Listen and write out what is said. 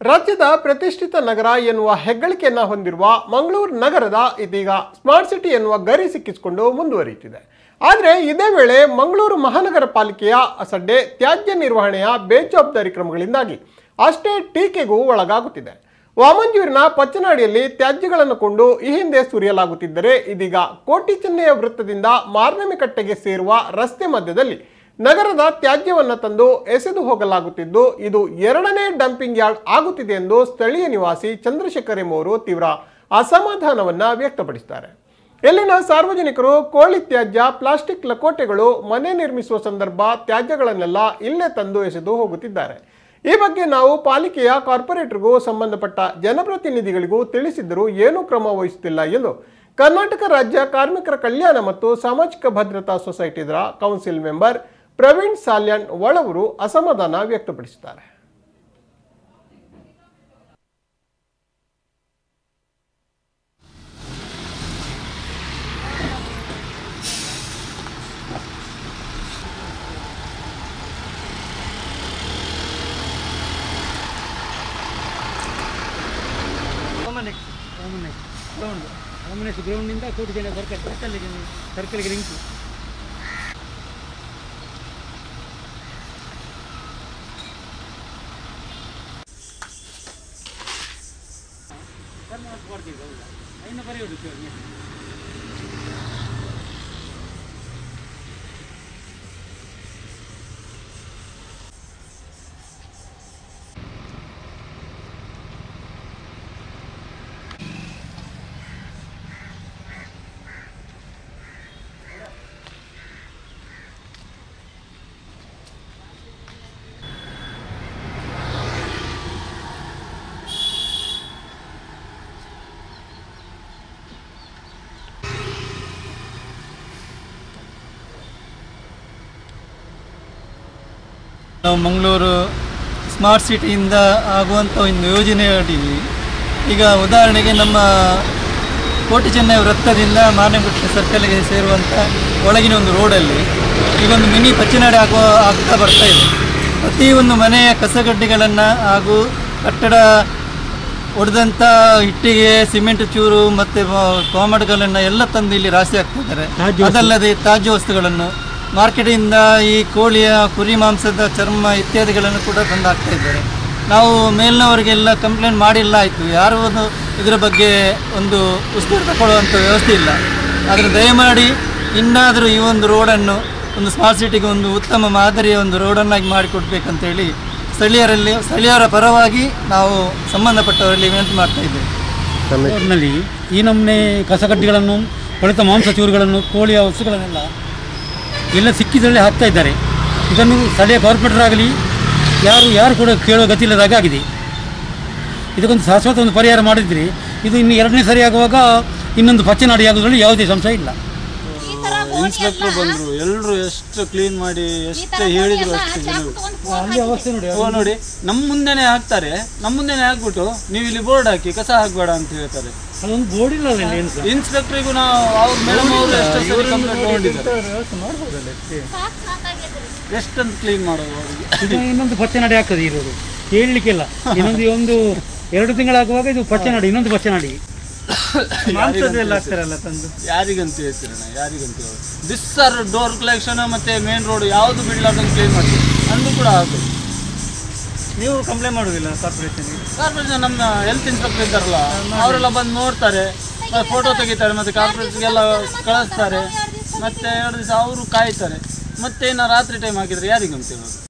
ರಾಜ್ಯದ ಪ್ರತಿಷ್ಠಿತ ನಗರ ಎನ್ನುವ ಹೆಗ್ಗಳಿಕೆಯನ್ನ ಹೊಂದಿರುವ ಮಂಗಳೂರು ನಗರದ ಇದೀಗ ಸ್ಮಾರ್ಟ್ ಸಿಟಿ ಎನ್ನುವ ಗರಿ ಸಿಕ್ಕಿಸಿಕೊಂಡು ಮುಂದುವರಿಯುತ್ತಿದೆ ಆದರೆ ಇದೇ ವೇಳೆ ಮಂಗಳೂರು ಮಹಾನಗರ ಪಾಲಿಕೆಯ ಅಸಡ್ಡೆ ತ್ಯಾಜ್ಯ ನಿರ್ವಹಣೆಯ ಬೇಜವಾಬ್ದಾರಿ ಕ್ರಮಗಳಿಂದಾಗಿ ಅಷ್ಟೇ ಟೀಕೆಗೂ ಒಳಗಾಗುತ್ತಿದೆ ವಾಮಂಜೂರಿನ ಪಚ್ಚನಾಡಿಯಲ್ಲಿ ತ್ಯಾಜ್ಯಗಳನ್ನು ಕೊಂಡು ಈ ಹಿಂದೆ ಸುರಿಯಲಾಗುತ್ತಿದ್ದರೆ ಇದೀಗ ಕೋಟಿ ಚೆನ್ನಯ್ಯ ವೃತ್ತದಿಂದ ಮಾರ್ನಮಿಕಟ್ಟೆಗೆ ಸೇರುವ ರಸ್ತೆ ಮಧ್ಯದಲ್ಲಿ ನಗರದ ತ್ಯಾಜ್ಯವನ್ನು ತಂದು ಎಸೆದು ಹೋಗಲಾಗುತ್ತಿದ್ದು ಇದು ಎರಡನೇ ಡಂಪಿಂಗ್ ಯಾರ್ಡ್ ಆಗುತ್ತಿದೆ ಎಂದು ಸ್ಥಳೀಯ ನಿವಾಸಿ ಚಂದ್ರಶೇಖರ್ ಎಂಬುವರು ತೀವ್ರ ಅಸಮಾಧಾನವನ್ನ ವ್ಯಕ್ತಪಡಿಸಿದ್ದಾರೆ ಇಲ್ಲಿನ ಸಾರ್ವಜನಿಕರು ಕೋಳಿ ತ್ಯಾಜ್ಯ ಪ್ಲಾಸ್ಟಿಕ್ ಲಕೋಟೆಗಳು ಮನೆ ನಿರ್ಮಿಸುವ ಸಂದರ್ಭ ತ್ಯಾಜ್ಯಗಳನ್ನೆಲ್ಲ ಇಲ್ಲೇ ತಂದು ಎಸೆದು ಹೋಗುತ್ತಿದ್ದಾರೆ ಈ ಬಗ್ಗೆ ನಾವು ಪಾಲಿಕೆಯ ಕಾರ್ಪೊರೇಟರ್ಗೂ ಸಂಬಂಧಪಟ್ಟ ಜನಪ್ರತಿನಿಧಿಗಳಿಗೂ ತಿಳಿಸಿದ್ದರೂ ಏನೂ ಕ್ರಮ ವಹಿಸುತ್ತಿಲ್ಲ ಎಂದು ಕರ್ನಾಟಕ ರಾಜ್ಯ ಕಾರ್ಮಿಕರ ಕಲ್ಯಾಣ ಮತ್ತು ಸಾಮಾಜಿಕ ಭದ್ರತಾ ಸೊಸೈಟಿದ ಕೌನ್ಸಿಲ್ ಮೆಂಬರ್ ಪ್ರವೀಣ್ ಸಾಲ್ಯಾನ್ ಒಳವರು ಅಸಮಾಧಾನ ವ್ಯಕ್ತಪಡಿಸಿದ್ದಾರೆ ಕಾಮನೆಕ್ಸ್ ಕಾಮನೆಕ್ಸ್ ಗ್ರೌಂಡ್ ಕಾಮನೆಕ್ಸ್ ಗ್ರೌಂಡಿಂದ ಕೋಟಿ ಜನ ಸರ್ಕಲ್ ಸರ್ಕಲ್ಗೆ ಸರ್ಕಲ್ಗೆ ಲಿಂಕು ಐನ ಬರೆಯೋದು ನಾವು ಮಂಗಳೂರು ಸ್ಮಾರ್ಟ್ ಸಿಟಿಯಿಂದ ಆಗುವಂಥ ಒಂದು ಯೋಜನೆ ಅಡಿ ಈಗ ಉದಾಹರಣೆಗೆ ನಮ್ಮ ಕೋಟಿ ಚೆನ್ನೈ ವೃತ್ತದಿಂದ ಮಾರ್ನೆಗುಟ್ಟೆ ಸರ್ಕಲ್ಗೆ ಸೇರುವಂಥ ಒಳಗಿನ ಒಂದು ರೋಡಲ್ಲಿ ಈಗ ಒಂದು ಮಿನಿ ಪಚ್ಚನಾಡಿ ಆಗುವ ಆಗ್ತಾ ಬರ್ತಾ ಇದೆ ಪ್ರತಿಯೊಂದು ಮನೆಯ ಕಸಗಡ್ಡೆಗಳನ್ನು ಹಾಗೂ ಕಟ್ಟಡ ಹೊಡೆದಂಥ ಇಟ್ಟಿಗೆ ಸಿಮೆಂಟ್ ಚೂರು ಮತ್ತು ಕಾಮಡ್ಗಳನ್ನು ಎಲ್ಲ ತಂದು ಇಲ್ಲಿ ರಾಶಿ ಹಾಕ್ತಿದ್ದಾರೆ ತ್ಯಾಜ್ಯ ವಸ್ತು. ಅದಲ್ಲದೆ ತ್ಯಾಜ್ಯ ವಸ್ತುಗಳನ್ನು ಮಾರ್ಕೆಟಿಂದ ಈ ಕೋಳಿಯ ಕುರಿ ಮಾಂಸದ ಚರ್ಮ ಇತ್ಯಾದಿಗಳನ್ನು ಕೂಡ ತಂದು ಹಾಕ್ತಾ ಇದ್ದಾರೆ ನಾವು ಮೇಲಿನವರಿಗೆಲ್ಲ ಕಂಪ್ಲೇಂಟ್ ಮಾಡಿಲ್ಲ ಆಯಿತು ಯಾರು ಒಂದು ಇದರ ಬಗ್ಗೆ ಒಂದು ಉಸ್ತುವಾರಿ ತಗೊಳ್ಳುವಂಥ ವ್ಯವಸ್ಥೆ ಇಲ್ಲ ಆದರೆ ದಯಮಾಡಿ ಇನ್ನಾದರೂ ಈ ಒಂದು ರೋಡನ್ನು ಒಂದು ಸ್ಮಾರ್ಟ್ ಸಿಟಿಗೆ ಒಂದು ಉತ್ತಮ ಮಾದರಿಯ ಒಂದು ರೋಡನ್ನಾಗಿ ಮಾಡಿಕೊಡ್ಬೇಕಂತೇಳಿ ಸ್ಥಳೀಯರಲ್ಲಿ ಸ್ಥಳೀಯರ ಪರವಾಗಿ ನಾವು ಸಂಬಂಧಪಟ್ಟವರಲ್ಲಿ ವಿನಂತಿ ಮಾಡ್ತಾ ಇದ್ದೇವೆ ರೋಡ್ನಲ್ಲಿ ಈ ನಮೂನೆ ಕಸಗಡ್ಡೆಗಳನ್ನು ಕೊಳೆತ ಮಾಂಸ ಚೂರುಗಳನ್ನು ಕೋಳಿಯ ವಸ್ತುಗಳನ್ನೆಲ್ಲ ಎಲ್ಲ ಸಿಕ್ಕಿದ್ರಲ್ಲೇ ಹಾಕ್ತಾ ಇದ್ದಾರೆ ಇದನ್ನು ಸ್ಥಳೀಯ ಕಾರ್ಪೊರೇಟರ್ ಆಗಲಿ ಯಾರು ಯಾರು ಕೂಡ ಕೇಳುವ ಗತಿ ಇಲ್ಲದಾಗ ಆಗಿದೆ ಇದಕ್ಕೊಂದು ಶಾಶ್ವತ ಒಂದು ಪರಿಹಾರ ಮಾಡಿದರೆ ಇದು ಇನ್ನು ಎರಡನೇ ಸರಿ ಆಗುವಾಗ ಇನ್ನೊಂದು ಪಚ್ಚನಾಡಿ ಆಗೋದ್ರಲ್ಲಿ ಯಾವುದೇ ಸಂಶಯ ಇಲ್ಲ ಇನ್ಸ್ಪೆಕ್ಟರ್ ಬಂದ್ರು ಎಲ್ಲರೂ ಎಷ್ಟು ಕ್ಲೀನ್ ಮಾಡಿ ಎಷ್ಟು ಹೇಳಿದ್ರು ಅಷ್ಟು ಜನ ಅಲ್ಲಿ ಅವಸ್ಥೆ ನೋಡಿ ಓ ನೋಡಿ ನಮ್ಮ ಮುಂದೆನೆ ಹಾಕ್ತಾರೆ ನಮ್ಮ ಮುಂದೆನೆ ಹಾಕ್ಬಿಟ್ಟು ನೀವು ಇಲ್ಲಿ ಬೋರ್ಡ್ ಹಾಕಿ ಕಸ ಹಾಕ್ಬೇಡ ಅಂತ ಹೇಳ್ತಾರೆ ಅದೊಂದು ಬೋರ್ಡ್ ಇಲ್ಲ ಅಲ್ಲಿ ಏನು ಸಹ ಇನ್ಸ್ಪೆಕ್ಟರ್ಗೂ ನಾವು ಅವ್ರ ಮೇಡಮ್ ಅವರು ಎಷ್ಟು ಸರಿ ಕಂಪ್ಲೇಂಟ್ ತಗೊಂಡಿದ್ದಾರೆ ಎಷ್ಟಂತ ಕ್ಲೀನ್ ಮಾಡೋದು ಅವರಿಗೆ ಇದು ಇನ್ನೊಂದು ಪಚ್ಚನಾಡಿ ಆಗ್ತದೆ ಇರೋದು ಹೇಳಲಿಕ್ಕಿಲ್ಲ ಇನ್ನೊಂದು ಒಂದು ಎರಡು ತಿಂಗಳಾಗುವಾಗ ಇದು ಪಚ್ಚನಾಡಿ ಇನ್ನೊಂದು ಪಚ್ಚನಾಡಿ ಮಾಂಸದೆಲ್ಲ ಹಾಕ್ತಾರಲ್ಲ ತಂದು ಯಾರಿಗಂತ ಹೇಳ್ತೀರಣ್ಣ ಯಾರಿಗಂತ ಹೇಳಿ ದಿಸ್ ಆರ್ ಡೋರ್ ಕಲೆಕ್ಷನ್ ಮತ್ತೆ ಮೇನ್ ರೋಡ್ ಯಾವುದು ಬಿಡ್ಲಾರ್ದಂಗೆ ಕ್ಲೀನ್ ಮಾಡ್ತೀವಿ ಅಂದು ಕೂಡ ಆಗುತ್ತೆ ನೀವು ಕಂಪ್ಲೇಂಟ್ ಮಾಡೋದಿಲ್ಲ ಕಾರ್ಪೊರೇಷನ್ಗೆ ಕಾರ್ಪೊರೇಷನ್ ನಮ್ಮ ಹೆಲ್ತ್ ಇನ್ಸ್ಪೆಕ್ಟರ್ ಇದ್ದಾರಲ್ಲ ಅವರೆಲ್ಲ ಬಂದು ನೋಡ್ತಾರೆ ಫೋಟೋ ತೆಗಿತಾರೆ ಮತ್ತೆ ಕಾರ್ಪೊರೇಷನ್ಗೆಲ್ಲ ಕಳಿಸ್ತಾರೆ ಮತ್ತೆ ಎರಡು ದಿವಸ ಅವರು ಕಾಯ್ತಾರೆ ಮತ್ತೆ ಇನ್ನು ರಾತ್ರಿ ಟೈಮ್ ಹಾಕಿದ್ರೆ ಯಾರಿಗಂತ ಹೇಳೋದು